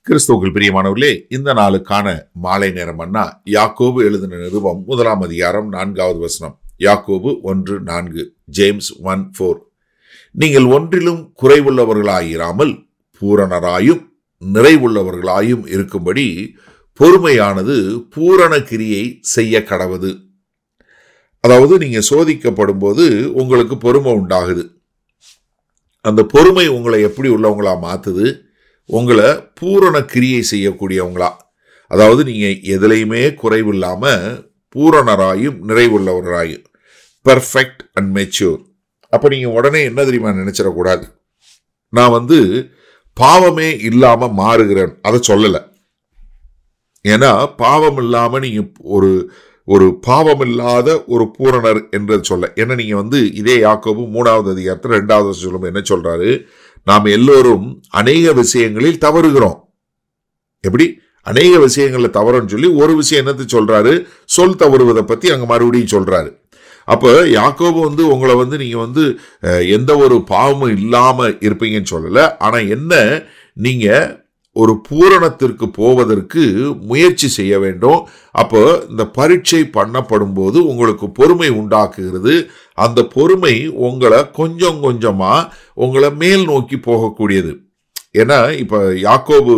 கிறிஸ்துவுக்குள் பிரியமானவர்களே இந்த நாளுக்கான மாலை நேரம் அண்ணா யாக்கோபு எழுதின நிருபம் முதலாம் அதிகாரம் நான்காவது வசனம் யாக்கோபு ஒன்று நான்கு ஜேம்ஸ் ஒன் ஃபோர் நீங்கள் ஒன்றிலும் குறைவுள்ளவர்களாயிராமல் பூரணராயும் நிறைவுள்ளவர்களாயும் இருக்கும்படி பொறுமையானது பூரண கிரியை செய்ய கடவது அதாவது நீங்க சோதிக்கப்படும் போது உங்களுக்கு பொறுமை உண்டாகுது அந்த பொறுமை உங்களை எப்படி உள்ளவங்களா மாத்துது உங்களை பூரண கிரியை செய்யக்கூடியவங்களா அதாவது நீங்க எதுலையுமே குறைவில்லாம பூரணராயும் நிறைவுள்ளவராயும் பெர்ஃபெக்ட் அண்ட் மெச்சூர் அப்ப நீங்க உடனே என்ன தெரியுமா நினைச்சிடக்கூடாது நான் வந்து பாவமே இல்லாம மாறுகிறேன் அதை சொல்லலை ஏன்னா பாவம் இல்லாம நீங்க ஒரு ஒரு பாவம் இல்லாத ஒரு பூரணர் என்று சொல்ல ஏன்னா நீங்க வந்து இதே யாக்கோபு மூணாவது அதிகாரத்தில் ரெண்டாவது வசனம் சொல்லும் என்ன சொல்றாரு நாம் எல்லோரும் அநேக விஷயங்களில் தவறுகிறோம் எப்படி அநேக விஷயங்கள்ல தவறுன்னு சொல்லி ஒரு விஷயம் என்னத்தை சொல்றாரு சொல் தவறுவதை பத்தி அங்க மறுபடியும் சொல்றாரு அப்ப யாக்கோபு வந்து உங்களை வந்து நீங்க வந்து அஹ், எந்த ஒரு பாவமும் இல்லாம இருப்பீங்கன்னு சொல்லல ஆனா என்ன நீங்க ஒரு பூரணத்திற்கு போவதற்கு முயற்சி செய்ய வேண்டும் அப்போ இந்த பரீட்சை பண்ணப்படும் போது உங்களுக்கு பொறுமை உண்டாக்குகிறது அந்த பொறுமை உங்களை கொஞ்சம் கொஞ்சமா உங்களை மேல் நோக்கி போகக்கூடியது ஏன்னா இப்ப யாக்கோபு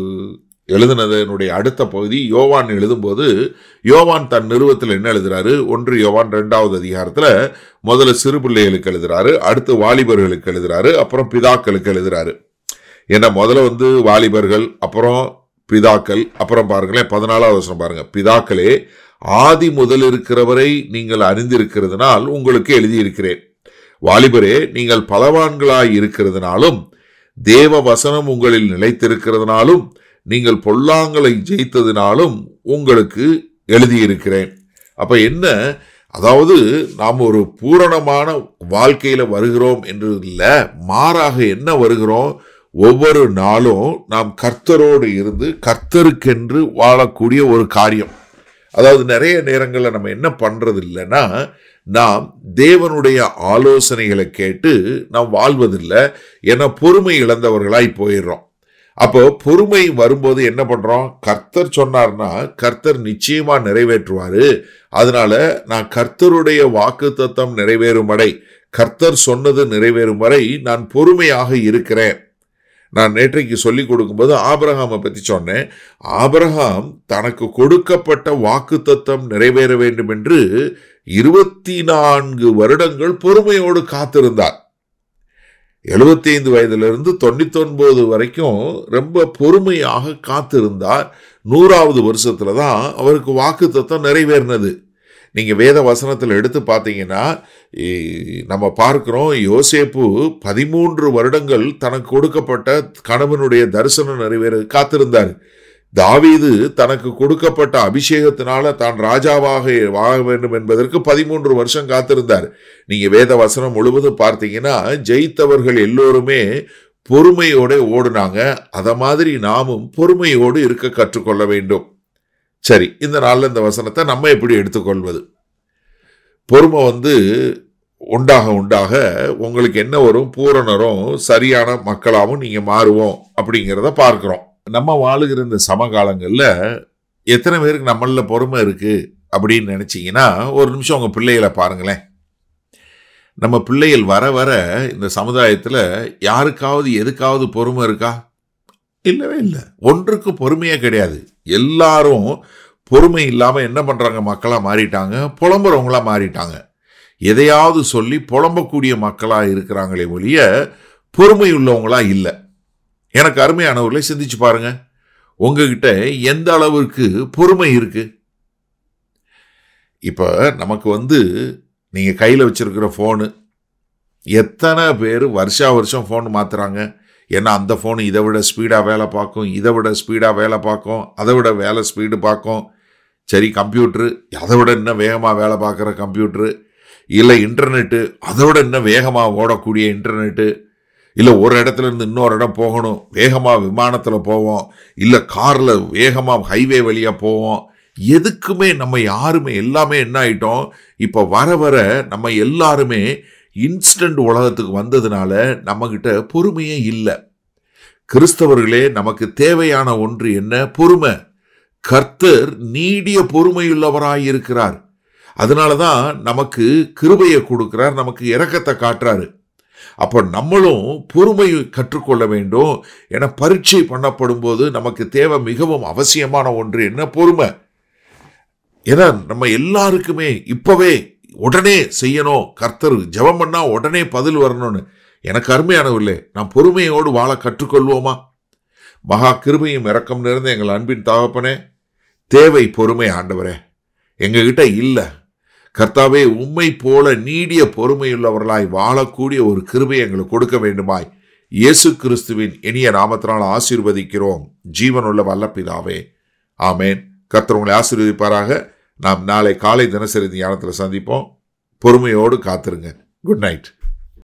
எழுதுனதனுடைய அடுத்த பகுதி யோவான் எழுதும்போது யோவான் தன் நிறுவத்தில் என்ன எழுதுறாரு ஒன்று யோவான் ரெண்டாவது அதிகாரத்துல முதல்ல சிறு பிள்ளைகளுக்கு எழுதுறாரு அடுத்து வாலிபர்களுக்கு எழுதுறாரு அப்புறம் பிதாக்களுக்கு எழுதுறாரு ஏன்னா முதல்ல வந்து வாலிபர்கள் அப்புறம் பிதாக்கள் அப்புறம் பாருங்களேன் பதினாலாவது வருஷம் பாருங்க பிதாக்களே ஆதி முதல் இருக்கிறவரை நீங்கள் அறிந்திருக்கிறதுனால் உங்களுக்கு எழுதியிருக்கிறேன் வாலிபரே நீங்கள் பலவான்களாய் இருக்கிறதுனாலும் தேவ வசனம் உங்களில் நிலைத்திருக்கிறதுனாலும் நீங்கள் பொல்லாங்களை ஜெயித்ததினாலும் உங்களுக்கு எழுதியிருக்கிறேன் அப்ப என்ன அதாவது நாம் ஒரு பூரணமான வாழ்க்கையில வருகிறோம் என்று இல்லை மாறாக என்ன வருகிறோம் ஒவ்வொரு நாளும் நாம் கர்த்தரோடு இருந்து கர்த்தருக்கென்று வாழக்கூடிய ஒரு காரியம் அதாவது நிறைய நேரங்களில் நம்ம என்ன பண்றது இல்லைன்னா நாம் தேவனுடைய ஆலோசனைகளை கேட்டு நாம் வாழ்வதில்லை ஏன்னா பொறுமை இழந்தவர்களாய் போயிடுறோம் அப்போ பொறுமை வரும்போது என்ன பண்றோம் கர்த்தர் சொன்னார்னா கர்த்தர் நிச்சயமா நிறைவேற்றுவாரு அதனால நான் கர்த்தருடைய வாக்கு தத்தம் நிறைவேறும் வரை கர்த்தர் சொன்னது நிறைவேறும் வரை நான் பொறுமையாக இருக்கிறேன் நான் நேற்றைக்கு சொல்லி கொடுக்கும்போது ஆபிரகாமை பற்றி சொன்னேன் ஆபிரகாம் தனக்கு கொடுக்கப்பட்ட வாக்கு தத்தம் நிறைவேற வேண்டும் என்று இருபத்தி நான்கு வருடங்கள் பொறுமையோடு காத்திருந்தார் எழுபத்தி ஐந்து வயதிலிருந்து தொண்ணூத்தி ஒன்பது வரைக்கும் ரொம்ப பொறுமையாக காத்திருந்தார் நூறாவது வருஷத்துல தான் அவருக்கு வாக்கு தத்தம் நிறைவேறினது நீங்க வேத வசனத்தில் எடுத்து பார்த்தீங்கன்னா இ- நம்ம பார்க்கிறோம் யோசேப்பு பதிமூன்று வருடங்கள் தனக்கு கொடுக்கப்பட்ட கணவனுடைய தரிசனம் நிறைவேற காத்திருந்தார் தாவீது தனக்கு கொடுக்கப்பட்ட அபிஷேகத்தினால தான் ராஜாவாக வாழ வேண்டும் என்பதற்கு பதிமூன்று வருஷம் காத்திருந்தார் நீங்க வேத வசனம் முழுவதும் பார்த்தீங்கன்னா ஜெயித்தவர்கள் எல்லோருமே பொறுமையோட ஓடுனாங்க அத மாதிரி நாமும் பொறுமையோடு இருக்க கற்றுக்கொள்ள வேண்டும் சரி இந்த நாள்ல இந்த வசனத்தை நம்ம எப்படி எடுத்துக்கொள்வது பொறுமை வந்து உண்டாக உண்டாக உங்களுக்கு என்ன வரும் பூரணரும் சரியான மக்களாகவும் நீங்க மாறுவோம் அப்படிங்கிறத பார்க்கிறோம் நம்ம வாழுகிற இந்த சமகாலங்கள்ல எத்தனை பேருக்கு நம்மள பொறுமை இருக்கு அப்படின்னு நினைச்சீங்கன்னா ஒரு நிமிஷம் உங்க பிள்ளைகளை பாருங்களேன் நம்ம பிள்ளைகள் வர வர இந்த சமுதாயத்துல யாருக்காவது எதுக்காவது பொறுமை இருக்கா இல்லவே இல்லை ஒன்றுக்கு பொறுமையே கிடையாது எல்லாரும் பொறுமை இல்லாம என்ன பண்றாங்க மக்களா மாறிட்டாங்க புலம்புறவங்களா மாறிட்டாங்க எதையாவது சொல்லி புலம்பக்கூடிய மக்களா இருக்கிறாங்களே ஒழிய பொறுமை உள்ளவங்களா இல்லை எனக்கு அருமையானவர்களை சிந்திச்சு பாருங்க உங்ககிட்ட எந்த அளவிற்கு பொறுமை இருக்கு இப்ப நமக்கு வந்து நீங்க கையில வச்சிருக்கிற ஃபோனு எத்தனை பேர் வருஷா வருஷம் ஃபோன் மாத்துறாங்க ஏன்னா அந்த ஃபோன் இதை விட ஸ்பீடாக வேலை பார்க்கும் இதை விட ஸ்பீடாக வேலை பார்க்கும் அதை விட வேலை ஸ்பீடு பார்க்கும் சரி கம்ப்யூட்ரு அதை விட இன்னும் வேகமாக வேலை பார்க்குற கம்ப்யூட்ரு இல்லை இன்டர்நெட்டு அதை விட இன்னும் வேகமாக ஓடக்கூடிய இன்டர்நெட்டு இல்லை ஒரு இடத்துல இருந்து இன்னொரு இடம் போகணும் வேகமாக விமானத்தில் போவோம் இல்லை காரில் வேகமாக ஹைவே வழியாக போவோம் எதுக்குமே நம்ம யாருமே எல்லாமே என்ன ஆயிட்டோம் இப்போ வர வர நம்ம எல்லாருமே இன்ஸ்டன்ட் உலகத்துக்கு வந்ததுனால நம்மக்கிட்ட பொறுமையே இல்லை கிறிஸ்தவர்களே நமக்கு தேவையான ஒன்று என்ன பொறுமை கர்த்தர் நீடிய பொறுமையுள்ளவராய் இருக்கிறார் அதனாலதான் நமக்கு கிருபையை கொடுக்கிறார் நமக்கு இரக்கத்தை காட்டுறாரு அப்போ நம்மளும் பொறுமை கற்றுக்கொள்ள வேண்டும் என பரீட்சை பண்ணப்படும் போது நமக்கு தேவை மிகவும் அவசியமான ஒன்று என்ன பொறுமை ஏன்னா நம்ம எல்லாருக்குமே இப்பவே உடனே செய்யணும் கர்த்தர் ஜெபம் பண்ணா உடனே பதில் வரணும்னு எனக்கு அருமையானவில்லை நாம் பொறுமையோடு வாழ கற்றுக்கொள்வோமா மகா கிருபையும் இரக்கம் நிறைந்த எங்கள் அன்பின் தகப்பனே தேவை பொறுமை ஆண்டவரே எங்ககிட்ட இல்லை கர்த்தாவே உம்மை போல நீடிய பொறுமையுள்ளவர்களாய் வாழக்கூடிய ஒரு கிருபை எங்களுக்கு கொடுக்க வேண்டுமாய் இயேசு கிறிஸ்துவின் இனிய நாமத்தினால் ஆசீர்வதிக்கிறோம் ஜீவனுள்ள வல்ல பிதாவே ஆமேன் கர்த்தர் உங்களை ஆசீர்வதிப்பாராக நாம் நாளை காலை தினசரி தியானத்தில் சந்திப்போம் பொறுமையோடு காத்திருங்க குட் நைட்